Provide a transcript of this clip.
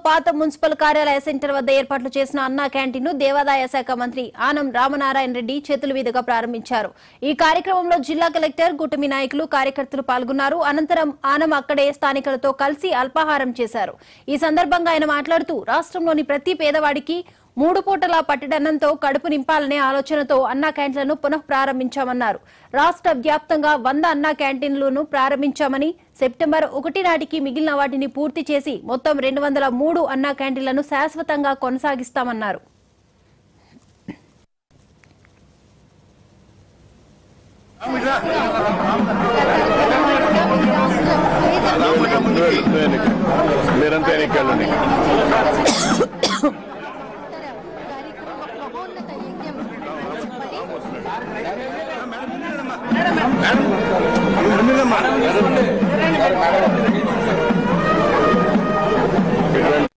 పాత మున్సిపల్ కార్యాలయ సెంటర్ వద్ద ఏర్పాట్లు చేసిన అన్నా క్యాంటీన్ ను దేవాదాయ శాఖ మంత్రి ఆనం రామనారాయణ రెడ్డి చేతుల మీదుగా ప్రారంభించారు ఈ కార్యక్రమంలో జిల్లా కలెక్టర్ కూటమి నాయకులు కార్యకర్తలు పాల్గొన్నారు అనంతరం ఆనం అక్కడే స్థానికులతో కలిసి అల్పాహారం చేశారు ఈ సందర్భంగా ఆయన మాట్లాడుతూ రాష్ట్రంలోని ప్రతి పేదవాడికి మూడు పూటల పట్టడన్నంతో కడుపు నింపాలనే ఆలోచనతో అన్నా క్యాంటీన్లను పునః ప్రారంభించామన్నారు రాష్ట్ర వ్యాప్తంగా వంద అన్నా క్యాంటీన్లను ప్రారంభించామని సెప్టెంబర్ ఒకటి నాటికి మిగిలిన వాటిని పూర్తి చేసి మొత్తం రెండు వందల మూడు అన్నా క్యాంటీన్లను శాశ్వతంగా కొనసాగిస్తామన్నారు మీరంతా ఎన్నికలండి కార్యక్రమ మహోన్నత యజ్ఞం చెప్పండి మేడం